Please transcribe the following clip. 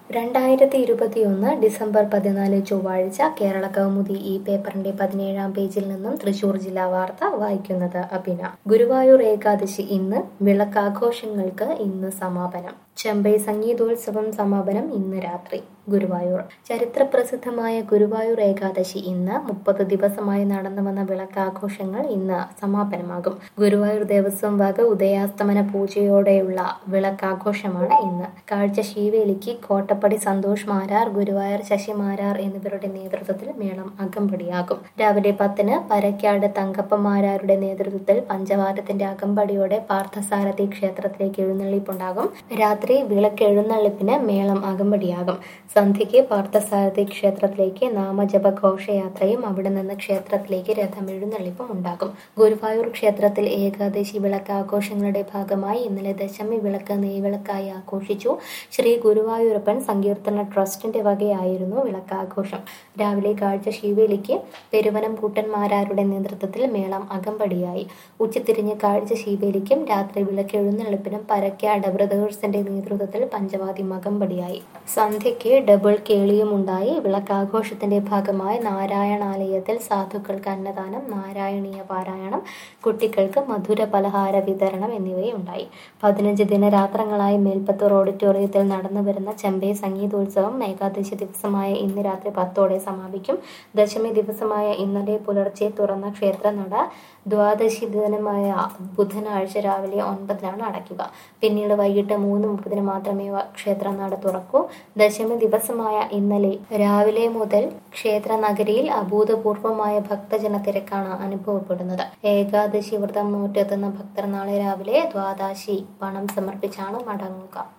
രണ്ടായിരത്തി ഇരുപത്തിയൊന്ന് ഡിസംബർ പതിനാല് ചൊവ്വാഴ്ച കേരള കൗമുദി ഈ പേപ്പറിന്റെ പതിനേഴാം പേജിൽ നിന്നും തൃശൂർ ജില്ലാ വാർത്ത വായിക്കുന്നത് അഭിന ഗുരുവായൂർ ഏകാദശി ഇന്ന് വിളക്കാഘോഷങ്ങൾക്ക് ഇന്ന് സമാപനം ചെമ്പൈ സംഗീതോത്സവം സമാപനം ഇന്ന് രാത്രി ഗുരുവായൂർ ചരിത്രപ്രസിദ്ധമായ ഗുരുവായൂർ ഏകാദശി ഇന്ന് മുപ്പത് ദിവസമായി നടന്നു വന്ന വിളക്കാഘോഷങ്ങൾ ഇന്ന് സമാപനമാകും ഗുരുവായൂർ ദേവസ്വം വക ഉദയാസ്തമന പൂജയോടെയുള്ള വിളക്കാഘോഷമാണ് ഇന്ന് കാഴ്ച ശീവേലിക്ക് കോട്ടപ്പടി സന്തോഷ് മാരാർ ഗുരുവായൂർ ശശി മാരാർ എന്നിവരുടെ നേതൃത്വത്തിൽ മേളം അകമ്പടിയാകും രാവിലെ പത്തിന് പരക്കാട് തങ്കപ്പ മാരാരുടെ നേതൃത്വത്തിൽ പഞ്ചവാരത്തിന്റെ അകമ്പടിയോടെ പാർത്ഥസാരഥി ക്ഷേത്രത്തിലേക്ക് എഴുന്നള്ളിപ്പുണ്ടാകും രാത്രി വിളക്കെഴുന്നള്ളിപ്പിന് മേളം അകമ്പടിയാകും സന്ധ്യയ്ക്ക് പാർത്ഥസാരഥി ക്ഷേത്രത്തിലേക്ക് നാമജപ ഘോഷയാത്രയും അവിടെ നിന്ന് ക്ഷേത്രത്തിലേക്ക് രഥം എഴുന്നള്ളിപ്പും ഉണ്ടാകും ഗുരുവായൂർ ക്ഷേത്രത്തിൽ ഏകാദശി വിളക്ക് ആഘോഷങ്ങളുടെ ഭാഗമായി ഇന്നലെ ദശമി വിളക്ക് നെയ്വിളക്കായി ആഘോഷിച്ചു ശ്രീ ഗുരുവായൂരപ്പൻ സങ്കീർത്തന ട്രസ്റ്റിന്റെ വകയായിരുന്നു വിളക്കാഘോഷം രാവിലെ കാഴ്ച ശിവേലിക്ക് പെരുവനം കൂട്ടന്മാരാരുടെ നേതൃത്വത്തിൽ മേളം അകമ്പടിയായി ഉച്ചതിരിഞ്ഞ് കാഴ്ച ശിവേലിക്കും രാത്രി വിളക്ക് എഴുന്നള്ളിപ്പിനും പരക്കാട് ബ്രദേഴ്സിന്റെ നേതൃത്വത്തിൽ പഞ്ചവാദി അകമ്പടിയായി സന്ധ്യയ്ക്ക് ഡബിൾ കേളിയുമുണ്ടായി വിളക്കാഘോഷത്തിന്റെ ഭാഗമായി നാരായണാലയത്തിൽ സാധുക്കൾക്ക് അന്നദാനം നാരായണീയ പാരായണം കുട്ടികൾക്ക് മധുര പലഹാര വിതരണം എന്നിവയുണ്ടായി പതിനഞ്ച് ദിനരാത്രങ്ങളായി മേൽപ്പത്തൂർ ഓഡിറ്റോറിയത്തിൽ നടന്നു വരുന്ന ചെമ്പൈ സംഗീതോത്സവം ഏകാദശി ദിവസമായ ഇന്ന് രാത്രി പത്തോടെ സമാപിക്കും ദശമി ദിവസമായ ഇന്നലെ പുലർച്ചെ തുറന്ന ക്ഷേത്രനട ദ്വാദശി ദിനമായ ബുധനാഴ്ച രാവിലെ ഒൻപതിനാണ് അടയ്ക്കുക പിന്നീട് വൈകിട്ട് മൂന്ന് മുപ്പതിന് മാത്രമേ ക്ഷേത്രനട തുറക്കൂ ദശമി ദിവസമായ ഇന്നലെ രാവിലെ മുതൽ ക്ഷേത്ര നഗരിയിൽ അഭൂതപൂർവമായ ഭക്തജന തിരക്കാണ് അനുഭവപ്പെടുന്നത് ഏകാദശി വ്രതം നോറ്റെത്തുന്ന ഭക്തർ നാളെ രാവിലെ ദ്വാദശി പണം സമർപ്പിച്ചാണ് മടങ്ങുക